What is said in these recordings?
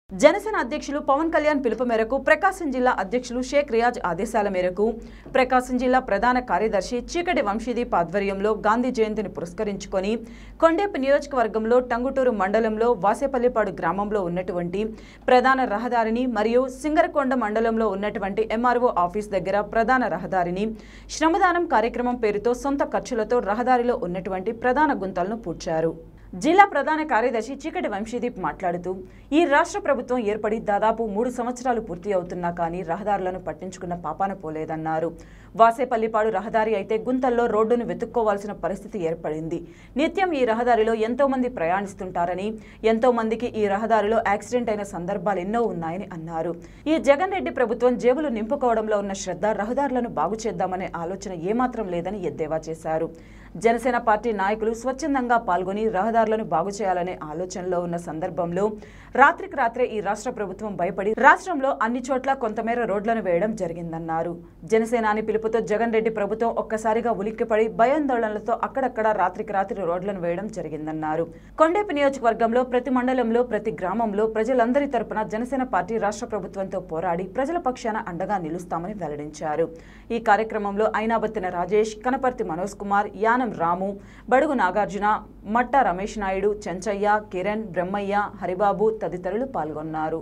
జనసేన అధ్యక్షులు పవన్ కళ్యాణ్ పిలుపు మేరకు ప్రకాశం జిల్లా అధ్యక్షులు షేక్ రియాజ్ ఆదేశాల మేరకు ప్రకాశం జిల్లా ప్రధాన కార్యదర్శి చీకటి వంశీదీప్ ఆధ్వర్యంలో గాంధీ జయంతిని పురస్కరించుకొని కొండేపు నియోజకవర్గంలో టంగుటూరు మండలంలో వాసేపల్లిపాడు గ్రామంలో ఉన్నటువంటి ప్రధాన రహదారిని మరియు సింగరకొండ మండలంలో ఉన్నటువంటి ఎంఆర్ఓ ఆఫీస్ దగ్గర ప్రధాన రహదారిని శ్రమదానం కార్యక్రమం పేరుతో సొంత ఖర్చులతో రహదారిలో ఉన్నటువంటి ప్రధాన గుంతలను పూడ్చారు జిల్లా ప్రధాన కార్యదర్శి చీకటి వంశీదీప్ మాట్లాడుతూ ఈ రాష్ట్ర ప్రభుత్వం ఏర్పడి దాదాపు మూడు సంవత్సరాలు పూర్తి అవుతున్నా కానీ రహదారులను పట్టించుకున్న పాపాన పోలేదన్నారు వాసేపల్లిపాడు రహదారి అయితే గుంతల్లో రోడ్డును వెతుక్కోవాల్సిన పరిస్థితి ఏర్పడింది నిత్యం ఈ రహదారిలో ఎంతో మంది ప్రయాణిస్తుంటారని ఎంతో మందికి ఈ రహదారిలో యాక్సిడెంట్ అయిన సందర్భాలు ఎన్నో ఉన్నాయని అన్నారు ఈ జగన్ రెడ్డి ప్రభుత్వం జేబులు నింపుకోవడంలో ఉన్న శ్రద్ధ రహదారులను బాగు చేద్దామనే ఆలోచన ఏమాత్రం లేదని ఎద్దేవా చేశారు జనసేన పార్టీ నాయకులు స్వచ్ఛందంగా పాల్గొని రహదారులను బాగు చేయాలనే ఆలోచనలో ఉన్న సందర్భంలో రాత్రికి రాత్రే ఈ రాష్ట్ర ప్రభుత్వం భయపడి రాష్ట్రంలో అన్ని చోట్ల కొంతమేర రోడ్లను వేయడం జరిగిందన్నారు జనసేనాని పిలుపుతో జగన్ రెడ్డి ప్రభుత్వం ఒక్కసారిగా ఉలిక్కిపడి భయాందోళనలతో అక్కడక్కడ రాత్రికి రాత్రి రోడ్లను వేయడం జరిగిందన్నారు కొండేపు నియోజకవర్గంలో ప్రతి మండలంలో ప్రతి గ్రామంలో ప్రజలందరి తరపున జనసేన పార్టీ రాష్ట్ర ప్రభుత్వంతో పోరాడి ప్రజల పక్షాన అండగా నిలుస్తామని వెల్లడించారు ఈ కార్యక్రమంలో ఐనాబత్తిన రాజేష్ కనపర్తి మనోజ్ కుమార్ యానం రాము బడుగు నాగార్జున మట్ట రమేష్ నాయుడు చెంచయ్య కిరణ్ బ్రహ్మయ్య హరిబాబు తదితరులు పాల్గొన్నారు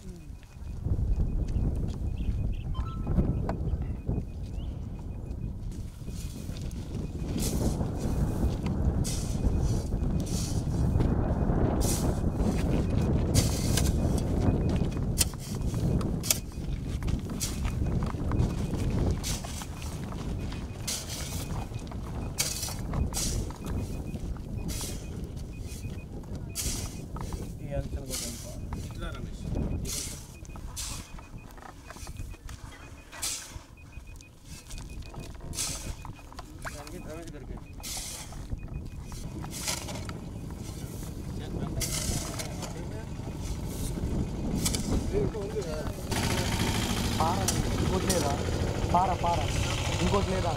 పార ఇంకోటి లేదా పార పార ఇంకోటి లేదా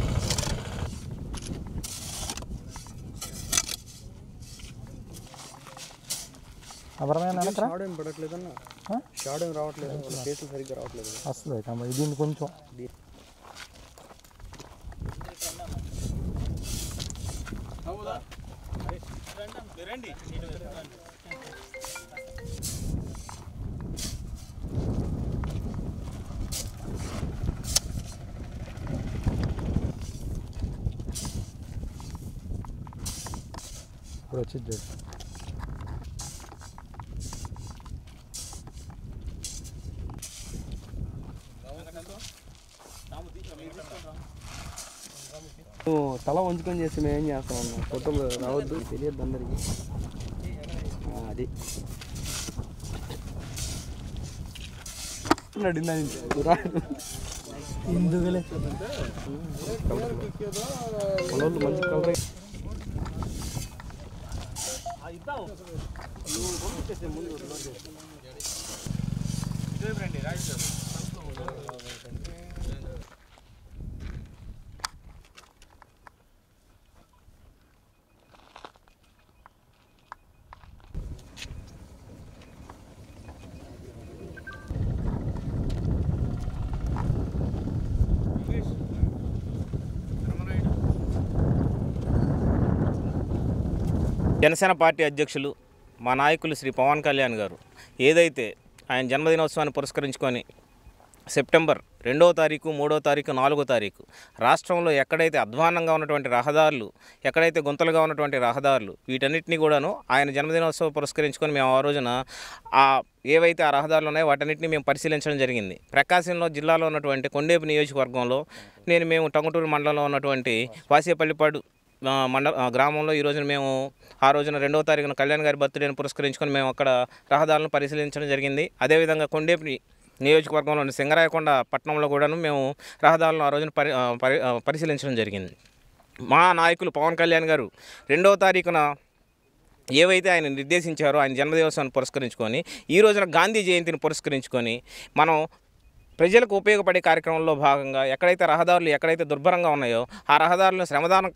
ఎవరమైనా షాడ్ ఏం పడట్లేదన్న షాడ్ ఏం రావట్లేదు వాళ్ళ కేసులు సరిగ్గా రావట్లేదు వస్తుంది కాబట్టి దీన్ని కొంచెం ఇప్పుడు వచ్చింది నువ్వు తల వంచుకొని చేసి మేము ఏం చేస్తాం అన్న ఫోటోలు రావద్దు తెలియద్దు అందరికి ఆ, అది నడిందా ఎందుకులే మనోళ్ళు మంచి కలర్ జనసేన పార్టీ అధ్యక్షులు మా నాయకులు శ్రీ పవన్ కళ్యాణ్ గారు ఏదైతే ఆయన జన్మదినోత్సవాన్ని పురస్కరించుకొని సెప్టెంబర్ రెండవ తారీఖు మూడో తారీఖు నాలుగో తారీఖు రాష్ట్రంలో ఎక్కడైతే అధ్వానంగా ఉన్నటువంటి రహదారులు ఎక్కడైతే గుంతలుగా ఉన్నటువంటి రహదారులు వీటన్నిటిని కూడాను ఆయన జన్మదినోత్సవం పురస్కరించుకొని మేము ఆ రోజున ఆ ఏవైతే ఆ రహదారులు ఉన్నాయో వాటన్నిటిని మేము పరిశీలించడం జరిగింది ప్రకాశంలో జిల్లాలో ఉన్నటువంటి కొండేపు నియోజకవర్గంలో నేను మేము టంగుటూరు మండలంలో ఉన్నటువంటి వాసేపల్లిపాడు ఆ, మండ ఆ, గ్రామంలో ఈ రోజున మేము ఆ రోజున రెండవ తారీఖున కళ్యాణ్ గారి బర్త్డేని పురస్కరించుకొని మేము అక్కడ రహదారులను పరిశీలించడం జరిగింది అదేవిధంగా కొండేపి నియోజకవర్గంలోని సింగరాయకొండ పట్టణంలో కూడాను మేము రహదారులను ఆ రోజున పరి ఆ, పరి ఆ, పరిశీలించడం జరిగింది మా నాయకులు పవన్ కళ్యాణ్ గారు రెండవ తారీఖున ఏవైతే ఆయన నిర్దేశించారో ఆయన జన్మదివసాన్ని పురస్కరించుకొని ఈ రోజున గాంధీ జయంతిని పురస్కరించుకొని మనం ప్రజలకు ఉపయోగపడే కార్యక్రమంలో భాగంగా ఎక్కడైతే రహదారులు ఎక్కడైతే దుర్భరంగా ఉన్నాయో ఆ రహదారులను శ్రమదానం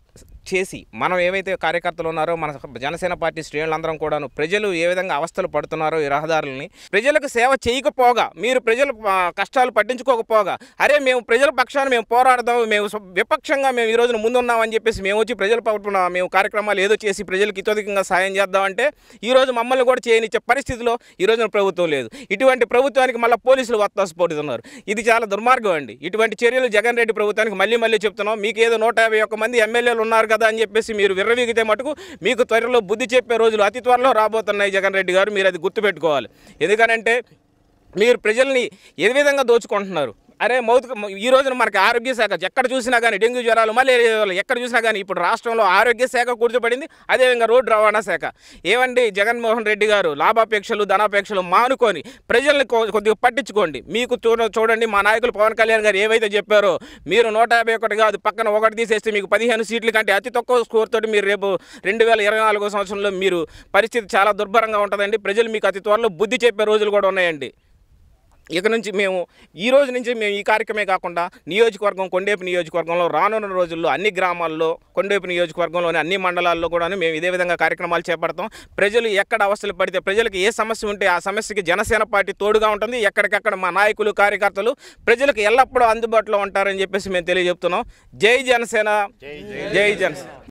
చేసి మనం ఏవైతే కార్యకర్తలు ఉన్నారో మన జనసేన పార్టీ శ్రేణులందరం కూడాను ప్రజలు ఏ విధంగా అవస్థలు పడుతున్నారో ఈ రహదారులని ప్రజలకు సేవ చేయకపోగా మీరు ప్రజల ఆ, కష్టాలు పట్టించుకోకపోగా అరే మేము ప్రజల పక్షాన మేము పోరాడదాం మేము సు- విపక్షంగా మేము ఈ రోజున ముందున్నామని చెప్పేసి మేము వచ్చి ప్రజల పక్షాన మేము కార్యక్రమాలు ఏదో చేసి ప్రజలకు ఇతోధికంగా సాయం చేద్దామంటే ఈ రోజు మమ్మల్ని కూడా చేయనిచ్చే పరిస్థితిలో ఈ రోజున ప్రభుత్వం లేదు ఇటువంటి ప్రభుత్వానికి మళ్ళీ పోలీసులు వత్తాసు పడుతున్నారు ఇది చాలా దుర్మార్గం అండి ఇటువంటి చర్యలు జగన్ రెడ్డి ప్రభుత్వానికి మళ్ళీ మళ్ళీ చెప్తున్నాం మీకు ఏదో నూట యాభై ఒక్క మంది ఎమ్మెల్యేలు ఉన్నారు కదా అని చెప్పేసి మీరు విర్రవీగితే మటుకు మీకు త్వరలో బుద్ధి చెప్పే రోజులు అతి త్వరలో రాబోతున్నాయి జగన్ రెడ్డి గారు మీరు అది గుర్తుపెట్టుకోవాలి ఎందుకనంటే మీరు ప్రజల్ని ఏ విధంగా దోచుకుంటున్నారు అరే మౌత్ ఈ రోజున మనకి ఆరోగ్య శాఖ ఎక్కడ చూసినా కానీ డెంగ్యూ జ్వరాలు మలేరియా జ్వరాలు ఎక్కడ చూసినా కానీ ఇప్పుడు రాష్ట్రంలో ఆరోగ్య శాఖ కూర్చోబడింది అదేవిధంగా రోడ్డు రవాణా శాఖ ఏమండి జగన్మోహన్ రెడ్డి గారు లాభాపేక్షలు ధనాపేక్షలు మానుకొని ప్రజల్ని కొ- కొద్దిగా పట్టించుకోండి మీకు చూడ చూడండి మా నాయకులు పవన్ కళ్యాణ్ గారు ఏవైతే చెప్పారో మీరు నూట యాభై ఒకటి కాదు పక్కన ఒకటి తీసేస్తే మీకు పదిహేను సీట్ల కంటే అతి తక్కువ స్కోర్ తోటి మీరు రేపు రెండు వేల ఇరవై నాలుగో సంవత్సరంలో మీరు పరిస్థితి చాలా దుర్భరంగా ఉంటుందండి ప్రజలు మీకు అతి త్వరలో బుద్ధి చెప్పే రోజులు కూడా ఉన్నాయండి ఇక నుంచి మేము ఈ రోజు నుంచి మేము ఈ కార్యక్రమే కాకుండా నియోజకవర్గం కొండేపు నియోజకవర్గంలో రానున్న రోజుల్లో అన్ని గ్రామాల్లో కొండేపు నియోజకవర్గంలోని అన్ని మండలాల్లో కూడా మేము ఇదే విధంగా కార్యక్రమాలు చేపడతాం ప్రజలు ఎక్కడ అవస్థలు పడితే ప్రజలకు ఏ సమస్య ఉంటే ఆ సమస్యకి జనసేన పార్టీ తోడుగా ఉంటుంది ఎక్కడికక్కడ మా నాయకులు కార్యకర్తలు ప్రజలకు ఎల్లప్పుడూ అందుబాటులో ఉంటారని చెప్పేసి మేము తెలియజెప్తున్నాం జై జనసేన జై జనసేన